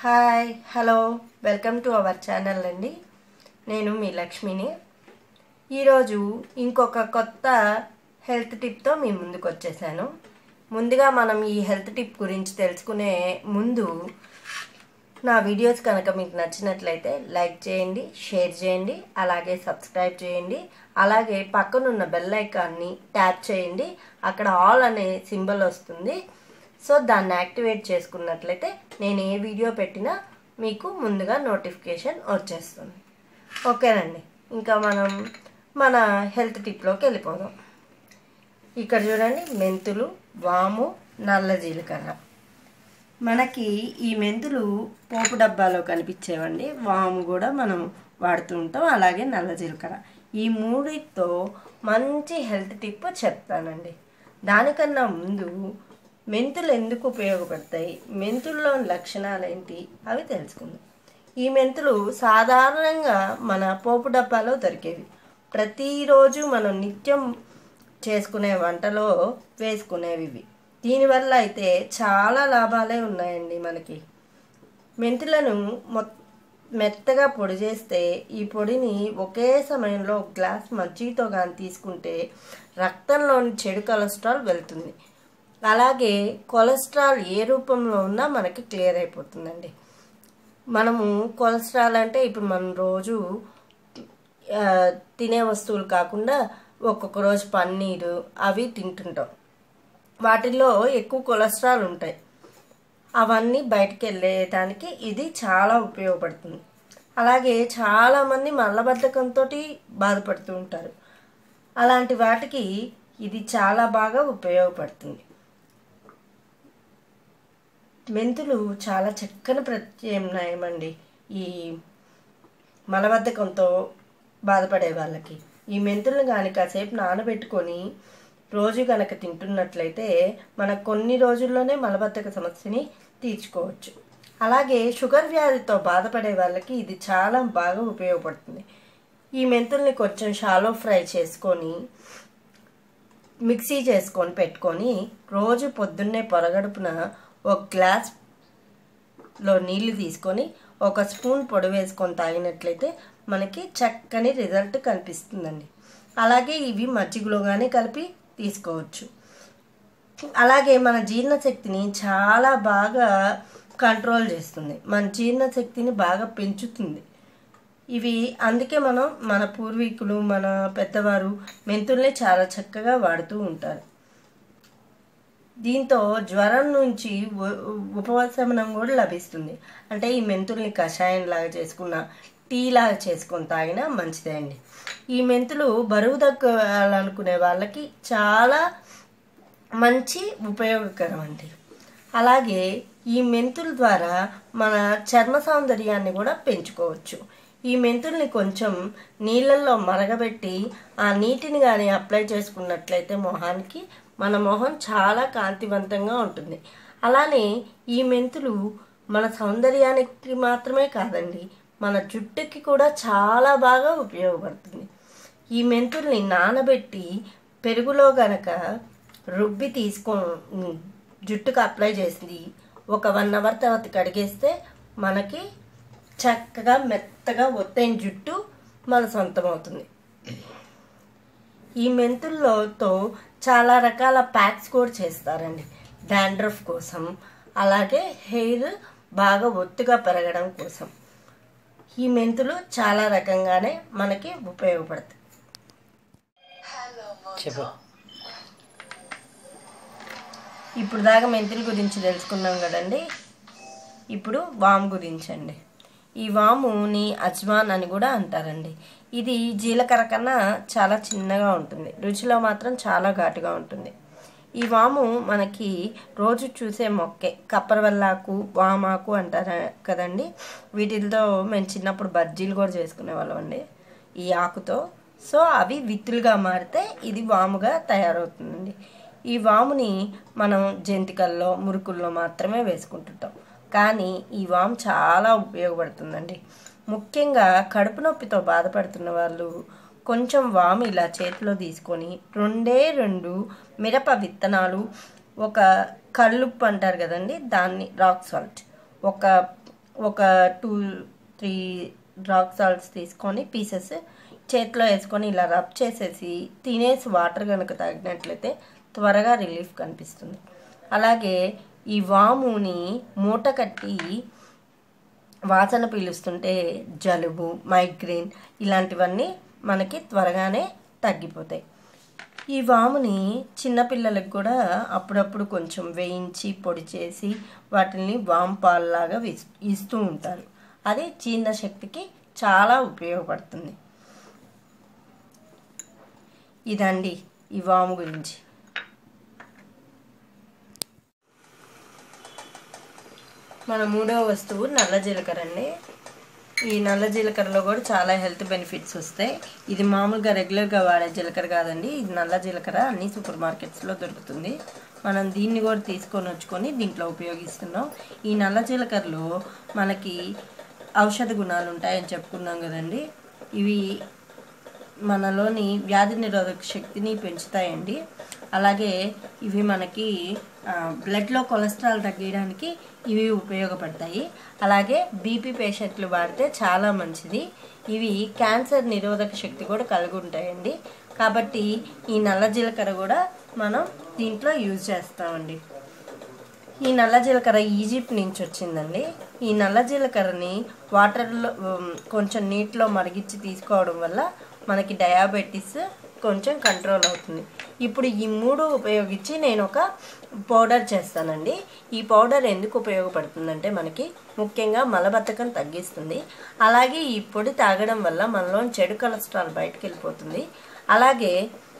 hi hello welcome to our channel అండి నేను మీ లక్ష్మిని ఈరోజు ఇంకొక కొత్త హెల్త్ టిప్తో మీ ముందుకు వచ్చేసాను ముందుగా మనం ఈ హెల్త్ టిప్ గురించి తెలుసుకునే ముందు నా వీడియోస్ కనుక మీకు నచ్చినట్లయితే లైక్ చేయండి షేర్ చేయండి అలాగే సబ్స్క్రైబ్ చేయండి అలాగే పక్కనున్న బెల్ ఐకాన్ని ట్యాప్ చేయండి అక్కడ ఆల్ అనే సింబల్ వస్తుంది సో దాన్ని యాక్టివేట్ చేసుకున్నట్లయితే నేను ఏ వీడియో పెట్టినా మీకు ముందుగా నోటిఫికేషన్ వచ్చేస్తుంది ఓకేనండి ఇంకా మనం మన హెల్త్ టిప్లోకి వెళ్ళిపోదాం ఇక్కడ చూడండి మెంతులు వాము నల్ల జీలకర్ర మనకి ఈ మెంతులు పోపు డబ్బాలో కనిపించేవండి వాము కూడా మనం వాడుతూ ఉంటాం అలాగే నల్ల జీలకర్ర ఈ మూడితో మంచి హెల్త్ టిప్ చెప్తానండి దానికన్నా ముందు మెంతులు ఎందుకు ఉపయోగపడతాయి మెంతుల్లోని లక్షణాలు ఏంటి అవి తెలుసుకుందాం ఈ మెంతులు సాధారణంగా మన పోపు డబ్బాలో దొరికేవి ప్రతిరోజు మనం నిత్యం చేసుకునే వంటలో వేసుకునేవి ఇవి దీనివల్ల అయితే చాలా లాభాలే ఉన్నాయండి మనకి మెంతులను మొ మెత్తగా పొడి చేస్తే ఈ పొడిని ఒకే సమయంలో ఒక గ్లాస్ మజ్జిగతో కానీ తీసుకుంటే రక్తంలోని చెడు కొలెస్ట్రాల్ వెళ్తుంది అలాగే కొలెస్ట్రాల్ ఏ రూపంలో ఉన్నా మనకి క్లియర్ అయిపోతుందండి మనము కొలెస్ట్రాల్ అంటే ఇప్పుడు మనం రోజు ఆ, తినే వస్తువులు కాకుండా ఒక్కొక్క రోజు పన్నీరు అవి తింటుంటాం వాటిల్లో ఎక్కువ కొలెస్ట్రాల్ ఉంటాయి అవన్నీ బయటికి వెళ్ళేదానికి ఇది చాలా ఉపయోగపడుతుంది అలాగే చాలామంది మలబద్ధకంతో బాధపడుతూ ఉంటారు అలాంటి వాటికి ఇది చాలా బాగా ఉపయోగపడుతుంది మెంతులు చాలా చక్కని ప్రత్యామ్నాయం అండి ఈ మలబద్ధకంతో బాధపడే వాళ్ళకి ఈ మెంతులను కానీ కాసేపు నానబెట్టుకొని రోజు కనుక తింటున్నట్లయితే మనకు కొన్ని రోజుల్లోనే మలబద్ధక సమస్యని తీర్చుకోవచ్చు అలాగే షుగర్ వ్యాధితో బాధపడే వాళ్ళకి ఇది చాలా బాగా ఉపయోగపడుతుంది ఈ మెంతుల్ని కొంచెం షాలో ఫ్రై చేసుకొని మిక్సీ చేసుకొని పెట్టుకొని రోజు పొద్దున్నే పొరగడుపున ఒక గ్లాస్ లో నీళ్లు తీసుకొని ఒక స్పూన్ పొడి వేసుకొని తాగినట్లయితే మనకి చక్కని రిజల్ట్ కనిపిస్తుందండి అలాగే ఇవి మజ్జిగలో కానీ కలిపి తీసుకోవచ్చు అలాగే మన జీర్ణశక్తిని చాలా బాగా కంట్రోల్ చేస్తుంది మన జీర్ణశక్తిని బాగా పెంచుతుంది ఇవి అందుకే మనం మన పూర్వీకులు మన పెద్దవారు మెంతుల్ని చాలా చక్కగా వాడుతూ ఉంటారు దీంతో జ్వరం నుంచి ఉ- ఉపశమనం కూడా లభిస్తుంది అంటే ఈ మెంతుల్ని కషాయం లాగా చేసుకున్న టీ లాగా చేసుకొని తాగినా మంచిదే అండి ఈ మెంతులు బరువు తగ్గాలనుకునే వాళ్ళకి చాలా మంచి ఉపయోగకరం అండి అలాగే ఈ మెంతుల ద్వారా మన చర్మ సౌందర్యాన్ని కూడా పెంచుకోవచ్చు ఈ మెంతుల్ని కొంచెం నీళ్ళల్లో మరగబెట్టి ఆ నీటిని కానీ అప్లై చేసుకున్నట్లయితే మొహానికి మన మొహం చాలా కాంతివంతంగా ఉంటుంది అలానే ఈ మెంతులు మన సౌందర్యానికి మాత్రమే కాదండి మన జుట్టుకి కూడా చాలా బాగా ఉపయోగపడుతుంది ఈ మెంతుల్ని నానబెట్టి పెరుగులో గనక రుబ్బి తీసుకో జుట్టుకు అప్లై చేసి ఒక వన్ అవర్ తర్వాత కడిగేస్తే మనకి చక్కగా మెత్తగా ఒత్తైన జుట్టు మన సొంతం అవుతుంది ఈ మెంతుల్లోతో చాలా రకాల ప్యాక్స్ కూడా చేస్తారండి డాండ్రఫ్ కోసం అలాగే హెయిర్ బాగా ఒత్తుగా పెరగడం కోసం ఈ మెంతులు చాలా రకంగానే మనకి ఉపయోగపడతాయి చెప్పు ఇప్పుడు దాకా మెంతుల గురించి తెలుసుకున్నాం కదండి ఇప్పుడు వాము గురించి అండి ఈ వాముని అజ్మాన్ అని కూడా అంటారండి ఇది జీలకర్ర కన్నా చాలా చిన్నగా ఉంటుంది రుచిలో మాత్రం చాలా ఘాటుగా ఉంటుంది ఈ వాము మనకి రోజు చూసే మొక్కే కప్పరవల్లాకు వామాకు అంటారు కదండి వీటితో మేము చిన్నప్పుడు బజ్జీలు కూడా చేసుకునేవాళ్ళం అండి ఈ ఆకుతో సో అవి విత్తులుగా మారితే ఇది వాముగా తయారవుతుందండి ఈ వాముని మనం జంతికల్లో మురుకుల్లో మాత్రమే వేసుకుంటుంటాం కానీ ఈ వాము చాలా ఉపయోగపడుతుందండి ముఖ్యంగా కడుపు నొప్పితో బాధపడుతున్న వాళ్ళు కొంచెం వాము ఇలా చేతిలో తీసుకొని రెండే రెండు మిరప విత్తనాలు ఒక కళ్ళుప్పు అంటారు కదండి దాన్ని రాక్ సాల్ట్ ఒక ఒక టూ త్రీ రాక్ సాల్ట్స్ తీసుకొని పీసెస్ చేతిలో వేసుకొని ఇలా రబ్ చేసేసి తినేసి వాటర్ కనుక తాగినట్లయితే త్వరగా రిలీఫ్ కనిపిస్తుంది అలాగే ఈ వాముని మూట కట్టి వాసన పీలుస్తుంటే జలుబు మైగ్రేన్ ఇలాంటివన్నీ మనకి త్వరగానే తగ్గిపోతాయి ఈ వాముని చిన్నపిల్లలకు కూడా అప్పుడప్పుడు కొంచెం వేయించి పొడి చేసి వాటిని వాము పాలలాగా విస్- ఇస్తూ ఉంటారు అది జీర్ణశక్తికి చాలా ఉపయోగపడుతుంది ఇదండి ఈ వాము గురించి మన మూడవ వస్తువు నల్ల జీలకర్ర అండి ఈ నల్ల జీలకర్రలో కూడా చాలా హెల్త్ బెనిఫిట్స్ వస్తాయి ఇది మామూలుగా రెగ్యులర్గా వాడే జీలకర్ర కాదండి ఇది నల్ల జీలకర్ర అన్ని సూపర్ మార్కెట్స్లో దొరుకుతుంది మనం దీన్ని కూడా తీసుకొని వచ్చుకొని దీంట్లో ఉపయోగిస్తున్నాం ఈ నల్ల జీలకర్రలో మనకి ఔషధ గుణాలు ఉంటాయని చెప్పుకున్నాం కదండి ఇవి మనలోని వ్యాధి నిరోధక శక్తిని పెంచుతాయండి అలాగే ఇవి మనకి ఆ, బ్లడ్లో కొలెస్ట్రాల్ తగ్గించడానికి ఇవి ఉపయోగపడతాయి అలాగే బీపీ పేషెంట్లు వాడితే చాలా మంచిది ఇవి క్యాన్సర్ నిరోధక శక్తి కూడా కలిగి ఉంటాయండి కాబట్టి ఈ నల్ల జీలకర్ర కూడా మనం దీంట్లో యూజ్ చేస్తామండి ఈ నల్ల జీలకర్ర ఈజిప్ట్ నుంచి వచ్చిందండి ఈ నల్ల జీలకర్రని వాటర్లో ఉమ్, కొంచెం నీటిలో మరిగించి తీసుకోవడం వల్ల మనకి డయాబెటీస్ కొంచెం కంట్రోల్ అవుతుంది ఇప్పుడు ఈ మూడు ఉపయోగించి నేను ఒక పౌడర్ చేస్తానండి ఈ పౌడర్ ఎందుకు ఉపయోగపడుతుందంటే మనకి ముఖ్యంగా మలబద్ధకం తగ్గిస్తుంది అలాగే ఈ పొడి తాగడం వల్ల మనలో చెడు కొలెస్ట్రాల్ బయటకు వెళ్ళిపోతుంది అలాగే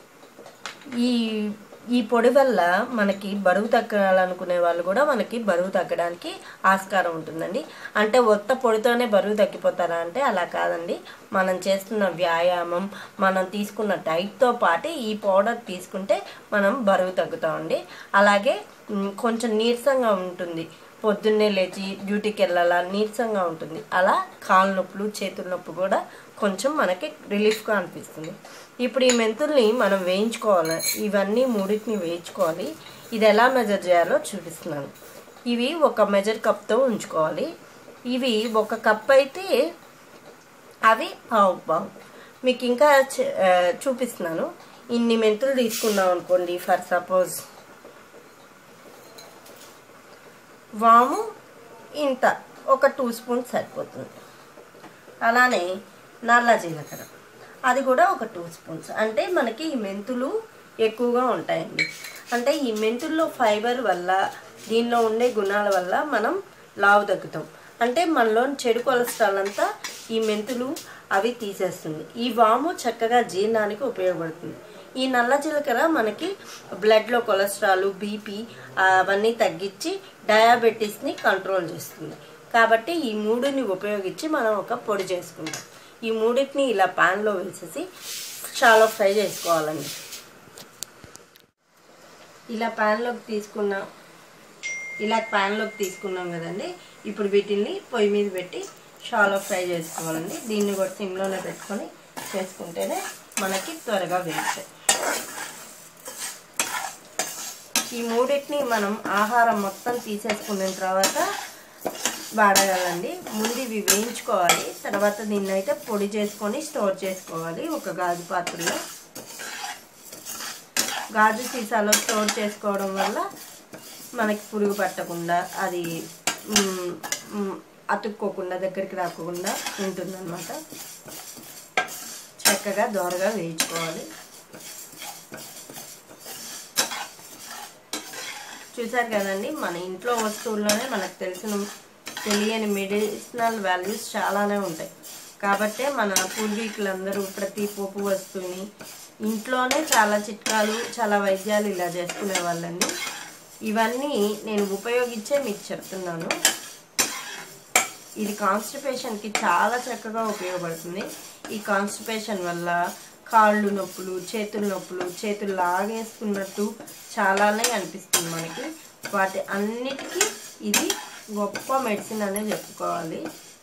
ఈ ఈ పొడి వల్ల మనకి బరువు తగ్గాలనుకునే వాళ్ళు కూడా మనకి బరువు తగ్గడానికి ఆస్కారం ఉంటుందండి అంటే ఒత్త పొడితోనే బరువు తగ్గిపోతారా అంటే అలా కాదండి మనం చేస్తున్న వ్యాయామం మనం తీసుకున్న డైట్తో పాటు ఈ పౌడర్ తీసుకుంటే మనం బరువు తగ్గుతామండి అలాగే మ్, కొంచెం నీరసంగా ఉంటుంది పొద్దున్నే లేచి డ్యూటీకి వెళ్ళాలా నీరసంగా ఉంటుంది అలా కాళ్ళ నొప్పులు చేతుల నొప్పి కూడా కొంచెం మనకి రిలీఫ్గా అనిపిస్తుంది ఇప్పుడు ఈ మెంతుల్ని మనం వేయించుకోవాలి ఇవన్నీ మూడింటిని వేయించుకోవాలి ఇది ఎలా మెజర్ చేయాలో చూపిస్తున్నాను ఇవి ఒక మెజర్ కప్తో ఉంచుకోవాలి ఇవి ఒక కప్ అయితే అవి పావు పావు మీకు ఇంకా చ- ఆ, చూపిస్తున్నాను ఇన్ని మెంతులు తీసుకున్నాం అనుకోండి ఫర్ సపోజ్ వాము ఇంత ఒక టూ స్పూన్స్ సరిపోతుంది అలానే నల్ల జీలకర్ర అది కూడా ఒక టూ స్పూన్స్ అంటే మనకి ఈ మెంతులు ఎక్కువగా ఉంటాయండి అంటే ఈ మెంతుల్లో ఫైబర్ వల్ల దీనిలో ఉండే గుణాల వల్ల మనం లావు తగ్గుతాం అంటే మనలో చెడు కొలెస్ట్రాల్ అంతా ఈ మెంతులు అవి తీసేస్తుంది ఈ వాము చక్కగా జీర్ణానికి ఉపయోగపడుతుంది ఈ నల్ల జీలకర్ర మనకి బ్లడ్లో కొలెస్ట్రాల్ బీపీ అవన్నీ తగ్గించి డయాబెటీస్ని కంట్రోల్ చేస్తుంది కాబట్టి ఈ మూడుని ఉపయోగించి మనం ఒక పొడి చేసుకుంటాం ఈ మూడింటిని ఇలా ప్యాన్లో వేసేసి చాలా ఫ్రై చేసుకోవాలండి ఇలా ప్యాన్లోకి తీసుకున్నాం ఇలా ప్యాన్లోకి తీసుకున్నాం కదండి ఇప్పుడు వీటిని పొయ్యి మీద పెట్టి షాలో ఫ్రై చేసుకోవాలండి దీన్ని కూడా సిమ్లోనే పెట్టుకొని చేసుకుంటేనే మనకి త్వరగా వేస్తాయి ఈ మూడింటిని మనం ఆహారం మొత్తం తీసేసుకున్న తర్వాత వాడగలండి ముందు ఇవి వేయించుకోవాలి తర్వాత దీన్ని అయితే పొడి చేసుకొని స్టోర్ చేసుకోవాలి ఒక గాజు పాత్రలో గాజు సీసాలో స్టోర్ చేసుకోవడం వల్ల మనకి పురుగు పట్టకుండా అది మ్, మ్, అతుక్కోకుండా దగ్గరికి రాకుండా ఉంటుందన్నమాట చక్కగా దోరగా వేయించుకోవాలి చూసారు కదండి మన ఇంట్లో వస్తువుల్లోనే మనకు తెలిసిన తెలియని మెడిసినల్ వాల్యూస్ చాలానే ఉంటాయి కాబట్టే మన పూర్వీకులందరూ ప్రతి పోపు వస్తువుని ఇంట్లోనే చాలా చిట్కాలు చాలా వైద్యాలు ఇలా చేసుకునే వాళ్ళండి ఇవన్నీ నేను ఉపయోగించే మీకు చెప్తున్నాను ఇది కాన్స్టిపేషన్కి చాలా చక్కగా ఉపయోగపడుతుంది ఈ కాన్స్టిపేషన్ వల్ల కాళ్ళు నొప్పులు చేతుల నొప్పులు చేతులు లాగేసుకున్నట్టు చాలానే అనిపిస్తుంది మనకి వాటి అన్నిటికీ ఇది గొప్ప మెడిసిన్ అనే చెప్పుకోవాలి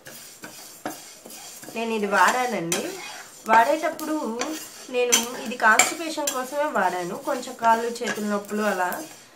నేను ఇది వాడానండి వాడేటప్పుడు నేను ఇది కాన్స్టిపేషన్ కోసమే వాడాను కొంచెం కాళ్ళు చేతుల నొప్పులు అలా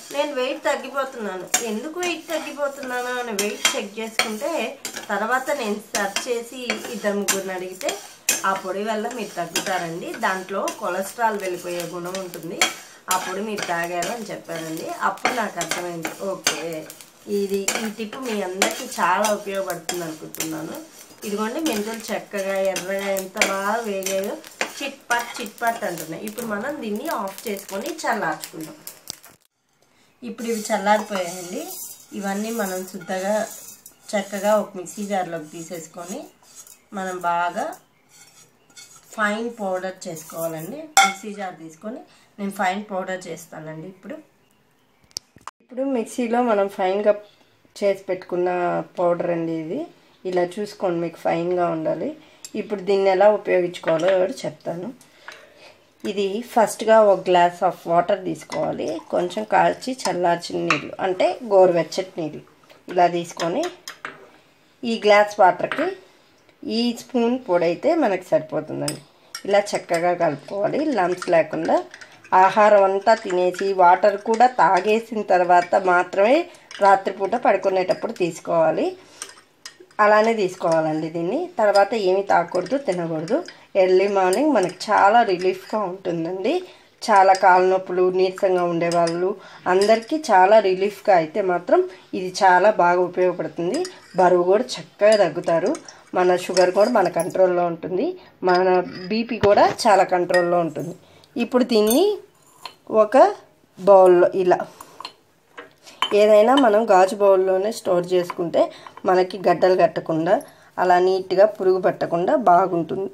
నేను వెయిట్ తగ్గిపోతున్నాను ఎందుకు వెయిట్ తగ్గిపోతున్నాను అని వెయిట్ చెక్ చేసుకుంటే తర్వాత నేను సెర్చ్ చేసి ఇద్దరు ముగ్గురిని అడిగితే ఆ పొడి వల్ల మీరు తగ్గుతారండి దాంట్లో కొలెస్ట్రాల్ వెళ్ళిపోయే గుణం ఉంటుంది ఆ పొడి మీరు తాగారు అని చెప్పారండి అప్పుడు నాకు అర్థమైంది ఓకే ఇది ఈ టిప్ మీ అందరికీ చాలా ఉపయోగపడుతుంది అనుకుంటున్నాను ఇదిగోండి మెంతులు చక్కగా ఎర్రగా ఎంత బాగా వేగాయో చిట్ పట్ చిట్ పట్ అంటున్నాయి ఇప్పుడు మనం దీన్ని ఆఫ్ చేసుకొని చల్లార్చుకుందాం ఇప్పుడు ఇవి చల్లారిపోయాయండి ఇవన్నీ మనం శుద్ధంగా చక్కగా ఒక మిక్సీ జార్లోకి తీసేసుకొని మనం బాగా ఫైన్ పౌడర్ చేసుకోవాలండి మిక్సీ జార్ తీసుకొని నేను ఫైన్ పౌడర్ చేస్తానండి ఇప్పుడు ఇప్పుడు మిక్సీలో మనం ఫైన్గా చేసి పెట్టుకున్న పౌడర్ అండి ఇది ఇలా చూసుకోండి మీకు ఫైన్గా ఉండాలి ఇప్పుడు దీన్ని ఎలా ఉపయోగించుకోవాలో కూడా చెప్తాను ఇది ఫస్ట్గా ఒక గ్లాస్ ఆఫ్ వాటర్ తీసుకోవాలి కొంచెం కాల్చి చల్లార్చిన నీళ్ళు అంటే గోరువెచ్చటి నీళ్ళు ఇలా తీసుకొని ఈ గ్లాస్ వాటర్కి ఈ స్పూన్ పొడి అయితే మనకి సరిపోతుందండి ఇలా చక్కగా కలుపుకోవాలి లంప్స్ లేకుండా ఆహారం అంతా తినేసి వాటర్ కూడా తాగేసిన తర్వాత మాత్రమే రాత్రిపూట పడుకునేటప్పుడు తీసుకోవాలి అలానే తీసుకోవాలండి దీన్ని తర్వాత ఏమి తాగకూడదు తినకూడదు ఎర్లీ మార్నింగ్ మనకు చాలా రిలీఫ్గా ఉంటుందండి చాలా కాళ్ళ నొప్పులు నీరసంగా ఉండేవాళ్ళు అందరికీ చాలా రిలీఫ్గా అయితే మాత్రం ఇది చాలా బాగా ఉపయోగపడుతుంది బరువు కూడా చక్కగా తగ్గుతారు మన షుగర్ కూడా మన కంట్రోల్లో ఉంటుంది మన బీపీ కూడా చాలా కంట్రోల్లో ఉంటుంది ఇప్పుడు దీన్ని ఒక బౌల్లో ఇలా ఏదైనా మనం గాజు బౌల్లోనే స్టోర్ చేసుకుంటే మనకి గడ్డలు కట్టకుండా అలా నీట్గా పురుగు పట్టకుండా బాగుంటుంది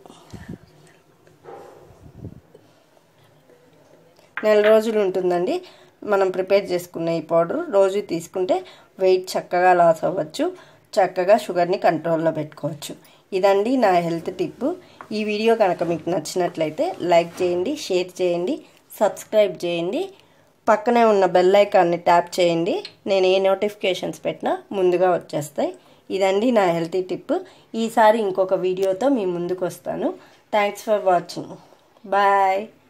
నెల రోజులు ఉంటుందండి మనం ప్రిపేర్ చేసుకున్న ఈ పౌడర్ రోజు తీసుకుంటే వెయిట్ చక్కగా లాస్ అవ్వచ్చు చక్కగా షుగర్ని కంట్రోల్లో పెట్టుకోవచ్చు ఇదండి నా హెల్త్ టిప్ ఈ వీడియో కనుక మీకు నచ్చినట్లయితే లైక్ చేయండి షేర్ చేయండి సబ్స్క్రైబ్ చేయండి పక్కనే ఉన్న బెల్ ఐకాన్ని ట్యాప్ చేయండి నేను ఏ నోటిఫికేషన్స్ పెట్టినా ముందుగా వచ్చేస్తాయి ఇదండి నా హెల్తీ టిప్ ఈసారి ఇంకొక వీడియోతో మీ ముందుకు వస్తాను థ్యాంక్స్ ఫర్ వాచింగ్ బాయ్